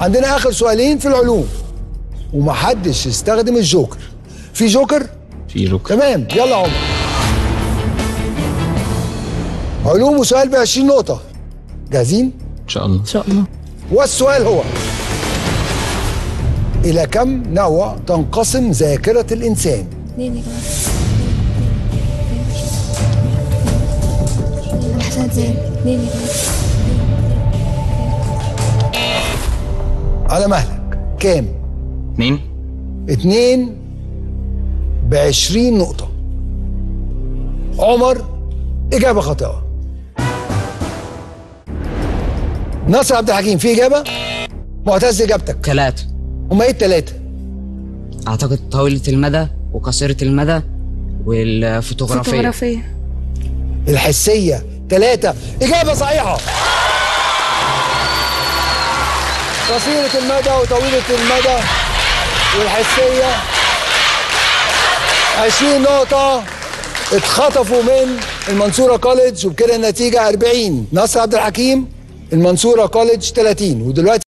عندنا اخر سؤالين في العلوم ومحدش يستخدم الجوكر في جوكر في جوكر تمام يلا يا عمر علوم وسؤال ب 20 نقطة جاهزين؟ ان شاء الله ان شاء الله والسؤال هو إلى كم نوع تنقسم ذاكرة الإنسان؟ اتنين يا جماعة الحسن زين اتنين يا جماعة على مهلك كام؟ اتنين اتنين بعشرين نقطة عمر إجابة خاطئة ناصر عبد الحكيم في إجابة؟ معتز إجابتك ثلاثة هما إيه التلاتة؟ أعتقد طويلة المدى وقصيرة المدى والفوتوغرافية فوتوغرافية الحسية تلاتة إجابة صحيحة قصيرة المدى وطويلة المدى والحسية 20 نقطة اتخطفوا من المنصورة كوليدج وبكده النتيجة 40 نصر عبد الحكيم المنصورة كوليدج 30 ودلوقتي